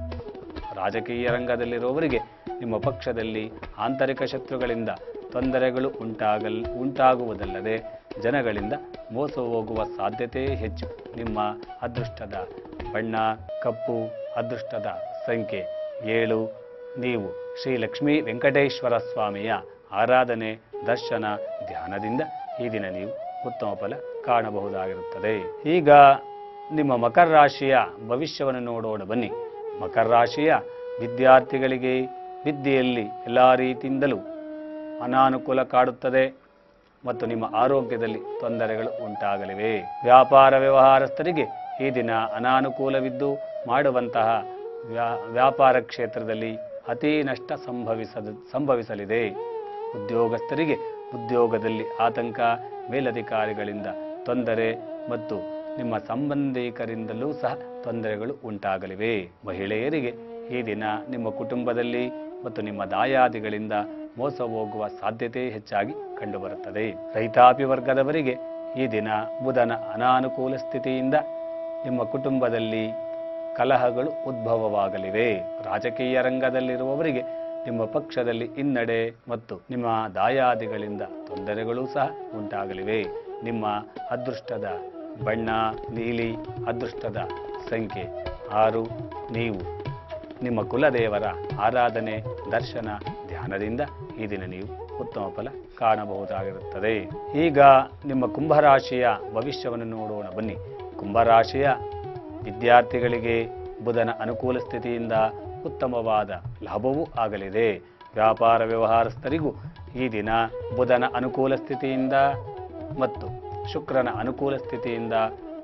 ರಾಜಕೀಯ ರಂಗದಲ್ಲಿರುವವರಿಗೆ ನಿಮ್ಮ ಪಕ್ಷದಲ್ಲಿ ಆಂತರಿಕ ಶತ್ರುಗಳಿಂದ ತೊಂದರೆಗಳು ಉಂಟಾಗಲ್ ಉಂಟಾಗುವುದಲ್ಲದೆ ಜನಗಳಿಂದ ಮೋಸ ಹೋಗುವ ಸಾಧ್ಯತೆ ಹೆಚ್ಚು ನಿಮ್ಮ ಅದೃಷ್ಟದ ಬಣ್ಣ ಕಪ್ಪು ಅದೃಷ್ಟದ ಸಂಖ್ಯೆ ಏಳು ನೀವು ಶ್ರೀ ಲಕ್ಷ್ಮೀ ವೆಂಕಟೇಶ್ವರ ಸ್ವಾಮಿಯ ಆರಾಧನೆ ದರ್ಶನ ಧ್ಯಾನದಿಂದ ಈ ದಿನ ನೀವು ಉತ್ತಮ ಫಲ ಕಾಣಬಹುದಾಗಿರುತ್ತದೆ ಈಗ ನಿಮ್ಮ ಮಕರ ರಾಶಿಯ ಭವಿಷ್ಯವನ್ನು ನೋಡೋಣ ಬನ್ನಿ ಮಕರ ರಾಶಿಯ ವಿದ್ಯಾರ್ಥಿಗಳಿಗೆ ವಿದ್ಯೆಯಲ್ಲಿ ಎಲ್ಲ ರೀತಿಯಿಂದಲೂ ಅನಾನುಕೂಲ ಕಾಡುತ್ತದೆ ಮತ್ತು ನಿಮ್ಮ ಆರೋಗ್ಯದಲ್ಲಿ ತೊಂದರೆಗಳು ಉಂಟಾಗಲಿವೆ ವ್ಯಾಪಾರ ವ್ಯವಹಾರಸ್ಥರಿಗೆ ಈ ದಿನ ಅನಾನುಕೂಲವಿದ್ದು ಮಾಡುವಂತಹ ವ್ಯಾ- ವ್ಯಾಪಾರ ಕ್ಷೇತ್ರದಲ್ಲಿ ಅತಿ ನಷ್ಟ ಸಂಭವಿಸದ ಸಂಭವಿಸಲಿದೆ ಉದ್ಯೋಗಸ್ಥರಿಗೆ ಉದ್ಯೋಗದಲ್ಲಿ ಆತಂಕ ಮೇಲಧಿಕಾರಿಗಳಿಂದ ತೊಂದರೆ ಮತ್ತು ನಿಮ್ಮ ಸಂಬಂಧಿಕರಿಂದಲೂ ಸಹ ತೊಂದರೆಗಳು ಉಂಟಾಗಲಿವೆ ಮಹಿಳೆಯರಿಗೆ ಈ ದಿನ ನಿಮ್ಮ ಕುಟುಂಬದಲ್ಲಿ ಮತ್ತು ನಿಮ್ಮ ದಾಯಾದಿಗಳಿಂದ ಮೋಸ ಹೋಗುವ ಸಾಧ್ಯತೆ ಹೆಚ್ಚಾಗಿ ಕಂಡುಬರುತ್ತದೆ ರೈತಾಪಿ ವರ್ಗದವರಿಗೆ ಈ ದಿನ ಬುಧನ ಅನಾನುಕೂಲ ಸ್ಥಿತಿಯಿಂದ ನಿಮ್ಮ ಕುಟುಂಬದಲ್ಲಿ ಕಲಹಗಳು ಉದ್ಭವವಾಗಲಿವೆ ರಾಜಕೀಯ ರಂಗದಲ್ಲಿರುವವರಿಗೆ ನಿಮ್ಮ ಪಕ್ಷದಲ್ಲಿ ಹಿನ್ನಡೆ ಮತ್ತು ನಿಮ್ಮ ದಾಯಾದಿಗಳಿಂದ ತೊಂದರೆಗಳೂ ಸಹ ಉಂಟಾಗಲಿವೆ ನಿಮ್ಮ ಅದೃಷ್ಟದ ಬಣ್ಣ ನೀಲಿ ಅದೃಷ್ಟದ ಸಂಖ್ಯೆ ಆರು ನೀವು ನಿಮ್ಮ ಕುಲದೇವರ ಆರಾಧನೆ ದರ್ಶನ ಧ್ಯಾನದಿಂದ ಈ ದಿನ ನೀವು ಉತ್ತಮ ಫಲ ಕಾಣಬಹುದಾಗಿರುತ್ತದೆ ಈಗ ನಿಮ್ಮ ಕುಂಭರಾಶಿಯ ಭವಿಷ್ಯವನ್ನು ನೋಡೋಣ ಬನ್ನಿ ಕುಂಭರಾಶಿಯ ವಿದ್ಯಾರ್ಥಿಗಳಿಗೆ ಬುಧನ ಅನುಕೂಲ ಸ್ಥಿತಿಯಿಂದ ಉತ್ತಮವಾದ ಲಾಭವೂ ಆಗಲಿದೆ ವ್ಯಾಪಾರ ವ್ಯವಹಾರಸ್ಥರಿಗೂ ಈ ದಿನ ಬುಧನ ಅನುಕೂಲ ಸ್ಥಿತಿಯಿಂದ ಮತ್ತು ಶುಕ್ರನ ಅನುಕೂಲ ಸ್ಥಿತಿಯಿಂದ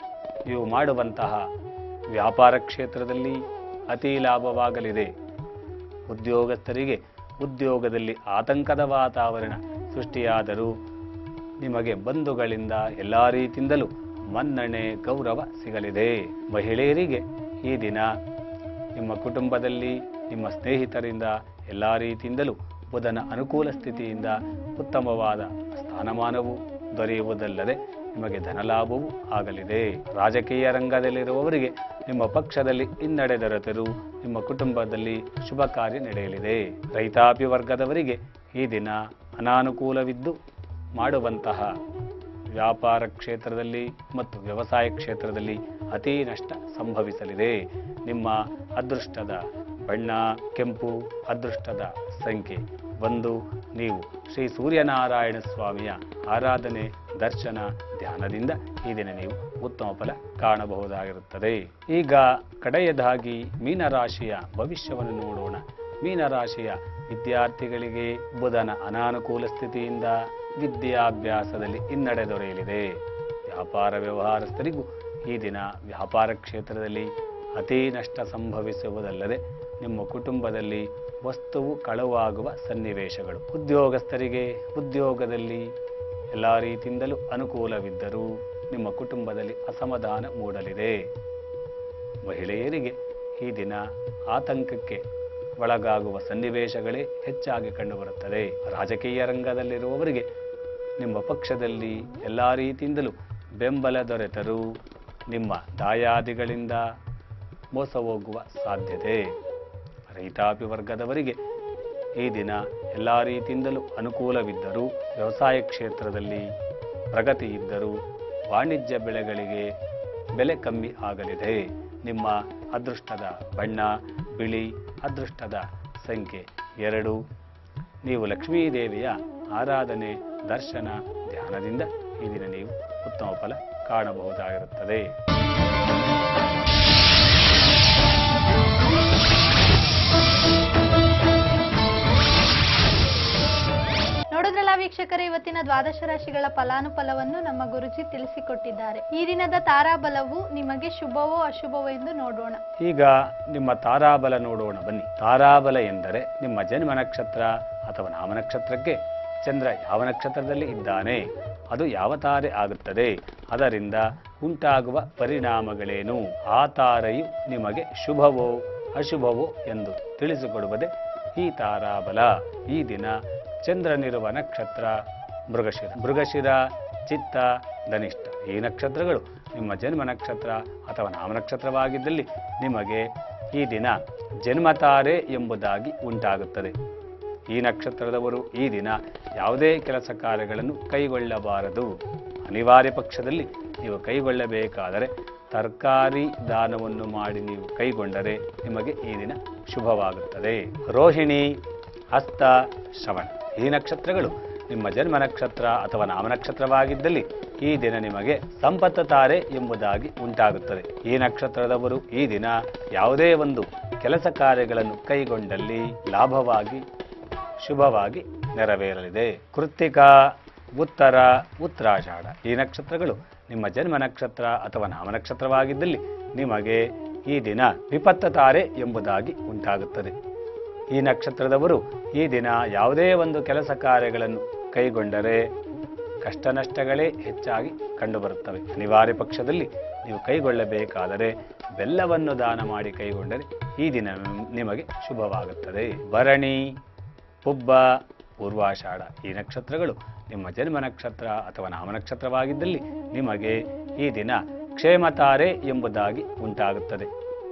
ಇವು ಮಾಡುವಂತಹ ವ್ಯಾಪಾರ ಕ್ಷೇತ್ರದಲ್ಲಿ ಅತಿ ಲಾಭವಾಗಲಿದೆ ಉದ್ಯೋಗಸ್ಥರಿಗೆ ಉದ್ಯೋಗದಲ್ಲಿ ಆತಂಕದ ವಾತಾವರಣ ಸೃಷ್ಟಿಯಾದರೂ ನಿಮಗೆ ಬಂಧುಗಳಿಂದ ಎಲ್ಲ ರೀತಿಯಿಂದಲೂ ಮನ್ನಣೆ ಗೌರವ ಸಿಗಲಿದೆ ಮಹಿಳೆಯರಿಗೆ ಈ ದಿನ ನಿಮ್ಮ ಕುಟುಂಬದಲ್ಲಿ ನಿಮ್ಮ ಸ್ನೇಹಿತರಿಂದ ಎಲ್ಲ ರೀತಿಯಿಂದಲೂ ಬುಧನ ಅನುಕೂಲ ಸ್ಥಿತಿಯಿಂದ ಉತ್ತಮವಾದ ಸ್ಥಾನಮಾನವು ದೊರೆಯುವುದಲ್ಲದೆ ನಿಮಗೆ ಧನಲಾಭವೂ ಆಗಲಿದೆ ರಾಜಕೀಯ ರಂಗದಲ್ಲಿರುವವರಿಗೆ ನಿಮ್ಮ ಪಕ್ಷದಲ್ಲಿ ಹಿನ್ನಡೆ ದೊರೆತರೂ ನಿಮ್ಮ ಕುಟುಂಬದಲ್ಲಿ ಶುಭ ಕಾರ್ಯ ನಡೆಯಲಿದೆ ರೈತಾಪಿ ವರ್ಗದವರಿಗೆ ಈ ದಿನ ಅನಾನುಕೂಲವಿದ್ದು ಮಾಡುವಂತಹ ವ್ಯಾಪಾರ ಕ್ಷೇತ್ರದಲ್ಲಿ ಮತ್ತು ವ್ಯವಸಾಯ ಕ್ಷೇತ್ರದಲ್ಲಿ ಅತಿ ನಷ್ಟ ಸಂಭವಿಸಲಿದೆ ನಿಮ್ಮ ಅದೃಷ್ಟದ ಬಣ್ಣ ಕೆಂಪು ಅದೃಷ್ಟದ ಸಂಖ್ಯೆ ಒಂದು ನೀವು ಶ್ರೀ ಸೂರ್ಯನಾರಾಯಣ ಸ್ವಾಮಿಯ ಆರಾಧನೆ ದರ್ಶನ ಧ್ಯಾನದಿಂದ ಈ ದಿನ ನೀವು ಉತ್ತಮ ಫಲ ಕಾಣಬಹುದಾಗಿರುತ್ತದೆ ಈಗ ಕಡೆಯದಾಗಿ ಮೀನರಾಶಿಯ ಭವಿಷ್ಯವನ್ನು ನೋಡೋಣ ಮೀನರಾಶಿಯ ವಿದ್ಯಾರ್ಥಿಗಳಿಗೆ ಬುಧನ ಅನಾನುಕೂಲ ಸ್ಥಿತಿಯಿಂದ ವಿದ್ಯಾಭ್ಯಾಸದಲ್ಲಿ ಹಿನ್ನಡೆ ದೊರೆಯಲಿದೆ ವ್ಯಾಪಾರ ವ್ಯವಹಾರಸ್ಥರಿಗೂ ಈ ದಿನ ವ್ಯಾಪಾರ ಕ್ಷೇತ್ರದಲ್ಲಿ ಅತಿ ನಷ್ಟ ಸಂಭವಿಸುವುದಲ್ಲದೆ ನಿಮ್ಮ ಕುಟುಂಬದಲ್ಲಿ ವಸ್ತುವು ಕಳುವಾಗುವ ಸನ್ನಿವೇಶಗಳು ಉದ್ಯೋಗಸ್ಥರಿಗೆ ಉದ್ಯೋಗದಲ್ಲಿ ಎಲ್ಲ ರೀತಿಯಿಂದಲೂ ಅನುಕೂಲವಿದ್ದರೂ ನಿಮ್ಮ ಕುಟುಂಬದಲ್ಲಿ ಅಸಮಾಧಾನ ಮೂಡಲಿದೆ ಮಹಿಳೆಯರಿಗೆ ಈ ದಿನ ಆತಂಕಕ್ಕೆ ಒಳಗಾಗುವ ಸನ್ನಿವೇಶಗಳೇ ಹೆಚ್ಚಾಗಿ ಕಂಡುಬರುತ್ತದೆ ರಾಜಕೀಯ ರಂಗದಲ್ಲಿರುವವರಿಗೆ ನಿಮ್ಮ ಪಕ್ಷದಲ್ಲಿ ಎಲ್ಲ ರೀತಿಯಿಂದಲೂ ಬೆಂಬಲ ದೊರೆತರೂ ನಿಮ್ಮ ದಾಯಾದಿಗಳಿಂದ ಮೋಸ ಹೋಗುವ ಸಾಧ್ಯತೆ ರೈತಾಪಿ ವರ್ಗದವರಿಗೆ ಈ ದಿನ ಎಲ್ಲ ರೀತಿಯಿಂದಲೂ ಅನುಕೂಲವಿದ್ದರೂ ವ್ಯವಸಾಯ ಕ್ಷೇತ್ರದಲ್ಲಿ ಪ್ರಗತಿ ಇದ್ದರೂ ವಾಣಿಜ್ಯ ಬೆಳೆಗಳಿಗೆ ಬೆಲೆ ಕಮ್ಮಿ ಆಗಲಿದೆ ನಿಮ್ಮ ಅದೃಷ್ಟದ ಬಣ್ಣ ಬಿಳಿ ಅದೃಷ್ಟದ ಸಂಖ್ಯೆ ಎರಡು ನೀವು ಲಕ್ಷ್ಮೀದೇವಿಯ ಆರಾಧನೆ ದರ್ಶನ ಧ್ಯಾನದಿಂದ ಈ ದಿನ ನೀವು ಉತ್ತಮ ಫಲ ಕಾಣಬಹುದಾಗಿರುತ್ತದೆ ನೋಡಿದ್ರಲ್ಲ ವೀಕ್ಷಕರೇ ಇವತ್ತಿನ ದ್ವಾದಶ ರಾಶಿಗಳ ಫಲಾನುಫಲವನ್ನು ನಮ್ಮ ಗುರುಜಿ ತಿಳಿಸಿಕೊಟ್ಟಿದ್ದಾರೆ ಈ ದಿನದ ತಾರಾಬಲವು ನಿಮಗೆ ಶುಭವೋ ಅಶುಭವೋ ಎಂದು ನೋಡೋಣ ಈಗ ನಿಮ್ಮ ತಾರಾಬಲ ನೋಡೋಣ ಬನ್ನಿ ತಾರಾಬಲ ಎಂದರೆ ನಿಮ್ಮ ಜನ್ಮ ನಕ್ಷತ್ರ ಅಥವಾ ನಾಮ ನಕ್ಷತ್ರಕ್ಕೆ ಚಂದ್ರ ಯಾವ ನಕ್ಷತ್ರದಲ್ಲಿ ಇದ್ದಾನೆ ಅದು ಯಾವ ತಾರೆ ಆಗುತ್ತದೆ ಅದರಿಂದ ಉಂಟಾಗುವ ಪರಿಣಾಮಗಳೇನು ಆ ತಾರೆಯು ನಿಮಗೆ ಶುಭವೋ ಅಶುಭವೋ ಎಂದು ತಿಳಿಸಿಕೊಡುವುದೇ ಈ ತಾರಾಬಲ ಈ ದಿನ ಚಂದ್ರನಿರುವ ನಕ್ಷತ್ರ ಮೃಗಶಿರ ಮೃಗಶಿರ ಚಿತ್ತ ಧನಿಷ್ಠ ಈ ನಕ್ಷತ್ರಗಳು ನಿಮ್ಮ ಜನ್ಮ ನಕ್ಷತ್ರ ಅಥವಾ ನಾಮ ನಕ್ಷತ್ರವಾಗಿದ್ದಲ್ಲಿ ನಿಮಗೆ ಈ ದಿನ ಜನ್ಮತಾರೆ ಎಂಬುದಾಗಿ ಉಂಟಾಗುತ್ತದೆ ಈ ನಕ್ಷತ್ರದವರು ಈ ದಿನ ಯಾವುದೇ ಕೆಲಸ ಕಾರ್ಯಗಳನ್ನು ಕೈಗೊಳ್ಳಬಾರದು ಅನಿವಾರ್ಯ ಪಕ್ಷದಲ್ಲಿ ನೀವು ಕೈಗೊಳ್ಳಬೇಕಾದರೆ ತರಕಾರಿ ದಾನವನ್ನು ಮಾಡಿ ನೀವು ಕೈಗೊಂಡರೆ ನಿಮಗೆ ಈ ದಿನ ಶುಭವಾಗುತ್ತದೆ ರೋಹಿಣಿ ಹಸ್ತ ಶ್ರವಣ ಈ ನಕ್ಷತ್ರಗಳು ನಿಮ್ಮ ಜನ್ಮ ನಕ್ಷತ್ರ ಅಥವಾ ನಾಮ ನಕ್ಷತ್ರವಾಗಿದ್ದಲ್ಲಿ ಈ ದಿನ ನಿಮಗೆ ಸಂಪತ್ತ ತಾರೆ ಎಂಬುದಾಗಿ ಉಂಟಾಗುತ್ತದೆ ಈ ನಕ್ಷತ್ರದವರು ಈ ದಿನ ಯಾವುದೇ ಒಂದು ಕೆಲಸ ಕಾರ್ಯಗಳನ್ನು ಕೈಗೊಂಡಲ್ಲಿ ಲಾಭವಾಗಿ ಶುಭವಾಗಿ ನೆರವೇರಲಿದೆ ಕೃತ್ತಿಕ ಉತ್ತರ ಉತ್ತರಾಷಾಢ ಈ ನಕ್ಷತ್ರಗಳು ನಿಮ್ಮ ಜನ್ಮ ನಕ್ಷತ್ರ ಅಥವಾ ನಾಮ ನಕ್ಷತ್ರವಾಗಿದ್ದಲ್ಲಿ ನಿಮಗೆ ಈ ದಿನ ವಿಪತ್ತ ತಾರೆ ಎಂಬುದಾಗಿ ಉಂಟಾಗುತ್ತದೆ ಈ ನಕ್ಷತ್ರದವರು ಈ ದಿನ ಯಾವುದೇ ಒಂದು ಕೆಲಸ ಕಾರ್ಯಗಳನ್ನು ಕೈಗೊಂಡರೆ ಕಷ್ಟ ನಷ್ಟಗಳೇ ಹೆಚ್ಚಾಗಿ ಕಂಡುಬರುತ್ತವೆ ಅನಿವಾರ್ಯ ಪಕ್ಷದಲ್ಲಿ ನೀವು ಕೈಗೊಳ್ಳಬೇಕಾದರೆ ಬೆಲ್ಲವನ್ನು ದಾನ ಮಾಡಿ ಕೈಗೊಂಡರೆ ಈ ದಿನ ನಿಮಗೆ ಶುಭವಾಗುತ್ತದೆ ಭರಣಿ ಪುಬ್ಬ ಪೂರ್ವಾಷಾಢ ಈ ನಕ್ಷತ್ರಗಳು ನಿಮ್ಮ ಜನ್ಮ ನಕ್ಷತ್ರ ಅಥವಾ ನಾಮ ನಕ್ಷತ್ರವಾಗಿದ್ದಲ್ಲಿ ನಿಮಗೆ ಈ ದಿನ ಕ್ಷೇಮತಾರೆ ಎಂಬುದಾಗಿ ಉಂಟಾಗುತ್ತದೆ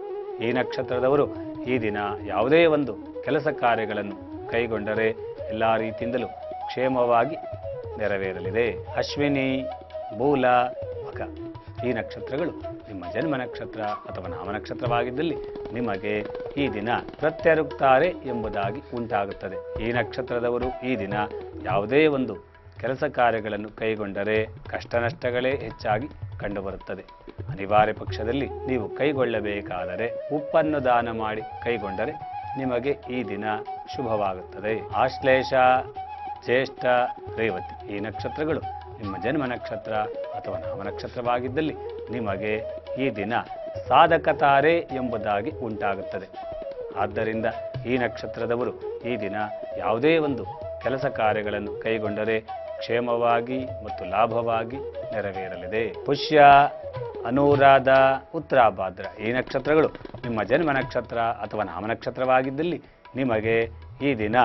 ಈ ನಕ್ಷತ್ರದವರು ಈ ದಿನ ಯಾವುದೇ ಒಂದು ಕೆಲಸ ಕಾರ್ಯಗಳನ್ನು ಕೈಗೊಂಡರೆ ಎಲ್ಲ ರೀತಿಯಿಂದಲೂ ಕ್ಷೇಮವಾಗಿ ನೆರವೇರಲಿದೆ ಅಶ್ವಿನಿ ಮೂಲ ಮಖ ಈ ನಕ್ಷತ್ರಗಳು ನಿಮ್ಮ ಜನ್ಮ ನಕ್ಷತ್ರ ಅಥವಾ ನಾಮ ನಕ್ಷತ್ರವಾಗಿದ್ದಲ್ಲಿ ನಿಮಗೆ ಈ ದಿನ ಪ್ರತ್ಯರುಕ್ತಾರೆ ಎಂಬುದಾಗಿ ಉಂಟಾಗುತ್ತದೆ ಈ ನಕ್ಷತ್ರದವರು ಈ ದಿನ ಯಾವುದೇ ಒಂದು ಕೆಲಸ ಕಾರ್ಯಗಳನ್ನು ಕೈಗೊಂಡರೆ ಕಷ್ಟ ನಷ್ಟಗಳೇ ಹೆಚ್ಚಾಗಿ ಕಂಡುಬರುತ್ತದೆ ಅನಿವಾರ್ಯ ಪಕ್ಷದಲ್ಲಿ ನೀವು ಕೈಗೊಳ್ಳಬೇಕಾದರೆ ಉಪ್ಪನ್ನು ದಾನ ಮಾಡಿ ಕೈಗೊಂಡರೆ ನಿಮಗೆ ಈ ದಿನ ಶುಭವಾಗುತ್ತದೆ ಆಶ್ಲೇಷ ಜ್ಯೇಷ್ಠ ರೇವತಿ ಈ ನಕ್ಷತ್ರಗಳು ನಿಮ್ಮ ಜನ್ಮ ನಕ್ಷತ್ರ ಅಥವಾ ನಾಮ ನಕ್ಷತ್ರವಾಗಿದ್ದಲ್ಲಿ ನಿಮಗೆ ಈ ದಿನ ಸಾಧಕ ತಾರೆ ಎಂಬುದಾಗಿ ಉಂಟಾಗುತ್ತದೆ ಆದ್ದರಿಂದ ಈ ನಕ್ಷತ್ರದವರು ಈ ದಿನ ಯಾವುದೇ ಒಂದು ಕೆಲಸ ಕಾರ್ಯಗಳನ್ನು ಕೈಗೊಂಡರೆ ಕ್ಷೇಮವಾಗಿ ಮತ್ತು ಲಾಭವಾಗಿ ನೆರವೇರಲಿದೆ ಪುಷ್ಯ ಅನುರಾಧ ಉತ್ತರಾಭಾದ್ರ ಈ ನಕ್ಷತ್ರಗಳು ನಿಮ್ಮ ಜನ್ಮ ನಕ್ಷತ್ರ ಅಥವಾ ನಾಮ ನಕ್ಷತ್ರವಾಗಿದ್ದಲ್ಲಿ ನಿಮಗೆ ಈ ದಿನ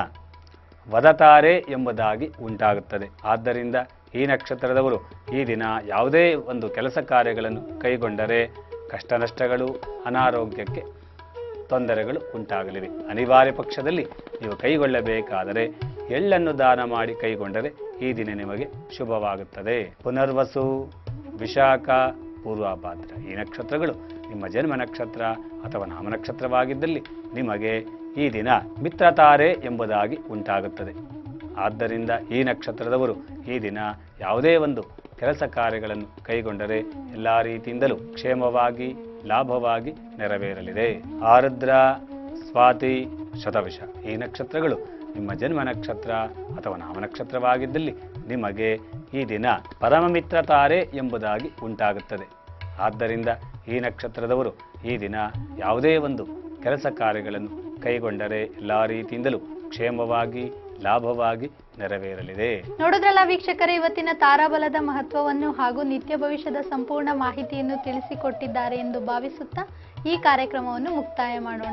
ವದತಾರೆ ಎಂಬುದಾಗಿ ಉಂಟಾಗುತ್ತದೆ ಆದ್ದರಿಂದ ಈ ನಕ್ಷತ್ರದವರು ಈ ದಿನ ಯಾವುದೇ ಒಂದು ಕೆಲಸ ಕಾರ್ಯಗಳನ್ನು ಕೈಗೊಂಡರೆ ಕಷ್ಟ ನಷ್ಟಗಳು ಅನಾರೋಗ್ಯಕ್ಕೆ ತೊಂದರೆಗಳು ಉಂಟಾಗಲಿವೆ ಅನಿವಾರ್ಯ ಪಕ್ಷದಲ್ಲಿ ನೀವು ಕೈಗೊಳ್ಳಬೇಕಾದರೆ ಎಳ್ಳನ್ನು ದಾನ ಮಾಡಿ ಕೈಗೊಂಡರೆ ಈ ದಿನ ನಿಮಗೆ ಶುಭವಾಗುತ್ತದೆ ಪುನರ್ವಸು ವಿಶಾಖ ಪೂರ್ವಾಭಾದ್ರ ಈ ನಕ್ಷತ್ರಗಳು ನಿಮ್ಮ ಜನ್ಮ ನಕ್ಷತ್ರ ಅಥವಾ ನಾಮ ನಕ್ಷತ್ರವಾಗಿದ್ದಲ್ಲಿ ನಿಮಗೆ ಈ ದಿನ ಮಿತ್ರತಾರೆ ಎಂಬುದಾಗಿ ಉಂಟಾಗುತ್ತದೆ ಆದ್ದರಿಂದ ಈ ನಕ್ಷತ್ರದವರು ಈ ದಿನ ಯಾವುದೇ ಒಂದು ಕೆಲಸ ಕಾರ್ಯಗಳನ್ನು ಕೈಗೊಂಡರೆ ಎಲ್ಲ ರೀತಿಯಿಂದಲೂ ಕ್ಷೇಮವಾಗಿ ಲಾಭವಾಗಿ ನೆರವೇರಲಿದೆ ಆರುದ್ರ ಸ್ವಾತಿ ಶತವಿಷ ಈ ನಕ್ಷತ್ರಗಳು ನಿಮ್ಮ ಜನ್ಮ ನಕ್ಷತ್ರ ಅಥವಾ ನಾಮ ನಕ್ಷತ್ರವಾಗಿದ್ದಲ್ಲಿ ನಿಮಗೆ ಈ ದಿನ ಪರಮಮಿತ್ರ ತಾರೆ ಎಂಬುದಾಗಿ ಉಂಟಾಗುತ್ತದೆ ಆದ್ದರಿಂದ ಈ ನಕ್ಷತ್ರದವರು ಈ ದಿನ ಯಾವುದೇ ಒಂದು ಕೆಲಸ ಕಾರ್ಯಗಳನ್ನು ಕೈಗೊಂಡರೆ ಎಲ್ಲ ರೀತಿಯಿಂದಲೂ ಕ್ಷೇಮವಾಗಿ ಲಾಭವಾಗಿ ನೆರವೇರಲಿದೆ ನೋಡಿದ್ರಲ್ಲ ವೀಕ್ಷಕರೇ ಇವತ್ತಿನ ತಾರಾಬಲದ ಮಹತ್ವವನ್ನು ಹಾಗೂ ನಿತ್ಯ ಭವಿಷ್ಯದ ಸಂಪೂರ್ಣ ಮಾಹಿತಿಯನ್ನು ತಿಳಿಸಿಕೊಟ್ಟಿದ್ದಾರೆ ಎಂದು ಭಾವಿಸುತ್ತಾ ಈ ಕಾರ್ಯಕ್ರಮವನ್ನು ಮುಕ್ತಾಯ ಮಾಡೋಣ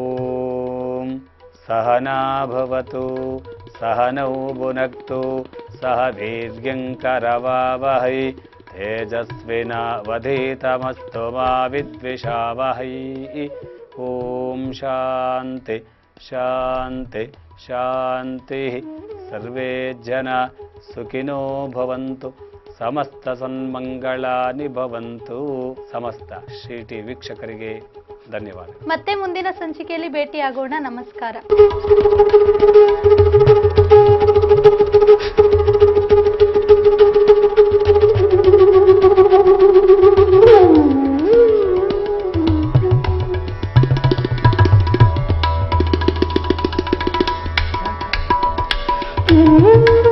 ಓಂ ಸಹನಾಭವತು ಸಹನೌ ಭುನಕ್ತು ಸಹ ವೀರ್ಯಂಕರವಾವಹೈ ತೇಜಸ್ವಿನವಧೀತಮಸ್ತು ಮಾ ವಿದ್ವಿಷಾವಹೈ ಓಂ ಶಾಂತಿ ಶಾಂತಿ ಶಾಂತಿ ಸರ್ವೇ ಜನ ಸುಖಿನೋ ಭವಂತು ಸಮಸ್ತ ಸನ್ಮಂಗಳಾನಿ ಭವಂತು ಸಮಸ್ತ ಶ್ರೀ ಟಿ ವೀಕ್ಷಕರಿಗೆ ಧನ್ಯವಾದ ಮತ್ತೆ ಮುಂದಿನ ಸಂಚಿಕೆಯಲ್ಲಿ ಭೇಟಿಯಾಗೋಣ ನಮಸ್ಕಾರ Thank you.